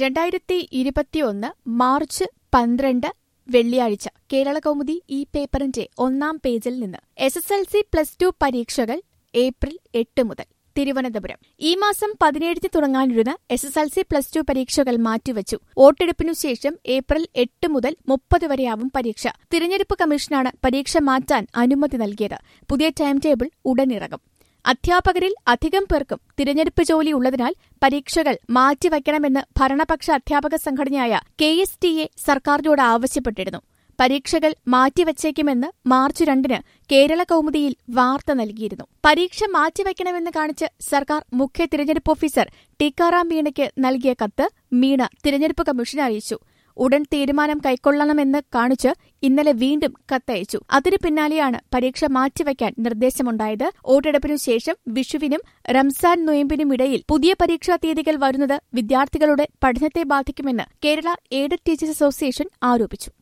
രണ്ടായിരത്തി ഇരുപത്തിയൊന്ന് മാർച്ച് പന്ത്രണ്ട് വെള്ളിയാഴ്ച കേരള കൗമുദി ഈ പേപ്പറിന്റെ ഒന്നാം പേജിൽ നിന്ന് S S L C plus two പരീക്ഷകൾ ഏപ്രിൽ എട്ട് മുതൽ തിരുവനന്തപുരം ഈ മാസം പതിനേഴിന് തുടങ്ങാനിരുന്ന S S L C plus two പരീക്ഷകൾ മാറ്റിവച്ചു വോട്ടെടുപ്പിനു ശേഷം ഏപ്രിൽ എട്ട് മുതൽ മുപ്പത് വരെയാവും പരീക്ഷ തിരഞ്ഞെടുപ്പ് കമ്മീഷനാണ് പരീക്ഷ മാറ്റാൻ അനുമതി നൽകിയത് പുതിയ ടൈം ടേബിൾ ഉടനിറങ്ങും അധ്യാപകരിൽ അധികം പേർക്കും തിരഞ്ഞെടുപ്പ് ജോലി ഉള്ളതിനാൽ പരീക്ഷകൾ മാറ്റിവയ്ക്കണമെന്ന് ഭരണപക്ഷ അധ്യാപക സംഘടനയായ കെ എസ് ടി എ സർക്കാരിനോട് ആവശ്യപ്പെട്ടിരുന്നു പരീക്ഷകൾ മാറ്റിവച്ചേക്കുമെന്ന് മാർച്ച് രണ്ടിന് കേരള കൗമുദിയിൽ വാർത്ത നൽകിയിരുന്നു പരീക്ഷ മാറ്റിവയ്ക്കണമെന്ന് കാണിച്ച് സർക്കാർ മുഖ്യ തിരഞ്ഞെടുപ്പ് ഓഫീസർ ടിക്കാറാം മീണയ്ക്ക് നൽകിയ കത്ത് മീണ തിരഞ്ഞെടുപ്പ് കമ്മീഷനെ അറിയിച്ചു ഉടൻ തീരുമാനം കൈക്കൊള്ളണമെന്ന് കാണിച്ച് ഇന്നലെ വീണ്ടും കത്തയച്ചു അതിനു പിന്നാലെയാണ് പരീക്ഷ മാറ്റിവയ്ക്കാൻ നിർദ്ദേശമുണ്ടായത് വോട്ടെടുപ്പിനു ശേഷം വിഷുവിനും റംസാൻ നൊയമ്പിനും ഇടയിൽ പുതിയ പരീക്ഷാ തീയതികൾ വരുന്നത് വിദ്യാർത്ഥികളുടെ പഠനത്തെ ബാധിക്കുമെന്ന് കേരള എയ്ഡഡ് ടീച്ചേഴ്സ് അസോസിയേഷൻ ആരോപിച്ചു